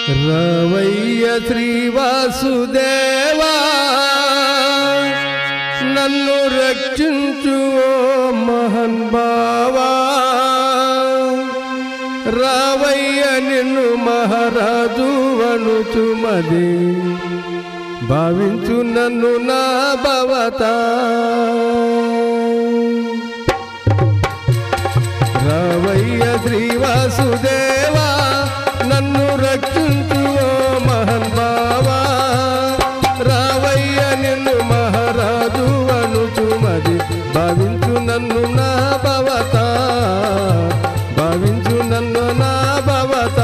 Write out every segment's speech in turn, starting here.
రవయ్య శ్రీవాసుదేవా నన్ను రక్షించు ఓ మహన్ బావా రావయ్య నిన్ను మహారాజు వణుచుమది భావించు నన్ను నా భవతా రావయ్య శ్రీవాసుదేవా నన్ను రక్షించు ఓ మహన్ బావా రావయ్య నిన్ను మహారాజు అనుచుమది భావించు నన్ను నా భవత భావించు నన్ను నా భవత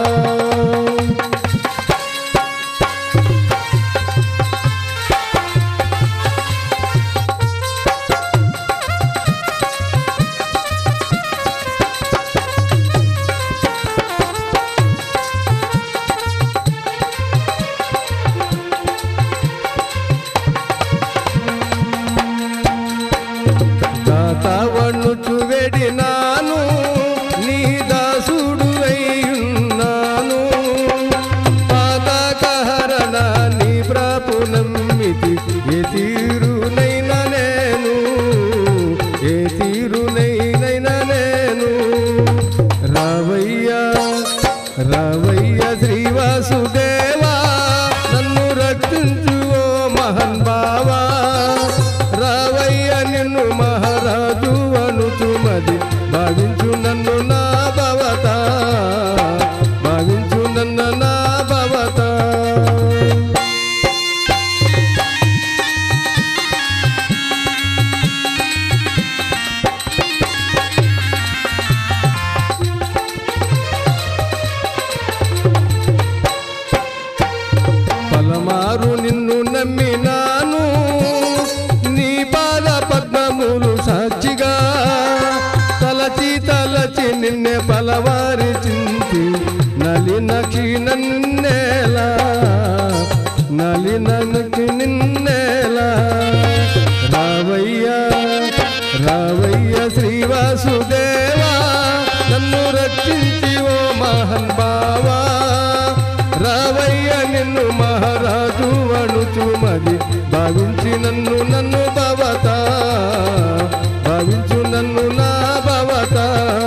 దాతవనుచు వెడినాను నీ దాసుడు అయ్యున్నాను పాతకహరణ నీ ప్రాపునమ్మితి ఏ తీరునైన నేను ఏ తీరునైన నేను రావయ్యా రావయ్య శ్రీవాసుదేవా నన్ను రక్షించు ఓ మహన్ బావా రావయ్య నిన్ను మహారాజు అనుచుమది భావించు నన్ను నా భవత భావించు నన్ను నా భవత పలమారు నిన్ను నమ్మినాను నీ పాద పద్మములు సాక్షిగా తలచి తలచి నిన్నే పలవారి చింతి నలిన నన్నేలా నలినకి నిన్నేలా రావయ్యా రావయ్య శ్రీవాసుదేవా నన్ను రక్షించి ఓ మహన్ బావా రావయ్య నిన్ను మహారాజు అణుచుమది భావించి నన్ను నన్ను భవత భావించు నన్ను నా భవత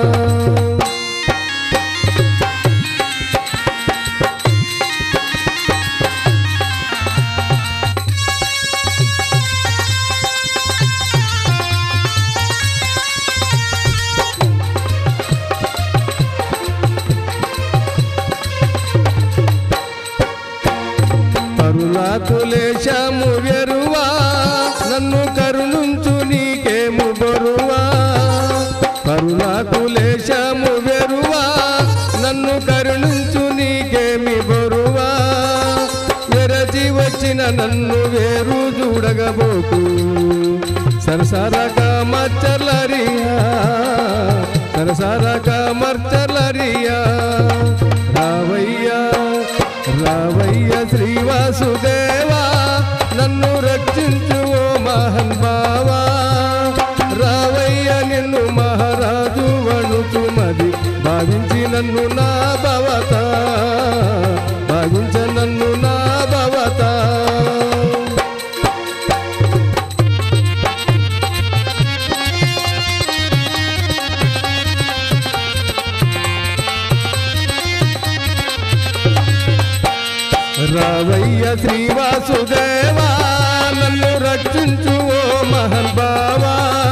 పరులకు లేశాము వెరువా నన్ను కరుణుంచు నీకేము బరువా పరులకు లేశాము వెరువా నన్ను కరుణించు నీకేమి బరువా వెరచి వచ్చిన నన్ను వేరు చూడగబోకు సరసరక మచ్చలరియా సరసరక మర్చలరియా రావయ్యా రావయ్య శ్రీవాసుదేవా నన్ను రక్షించు ఓ మహన్ బావా రావయ్య నిన్ను మహారాజు వణుచుమది భావించి నన్ను నా భవత భావించ నన్ను నా భవత రావయ్య శ్రీవాసుదేవా నన్ను రక్షించు ఓ మహన్ బావా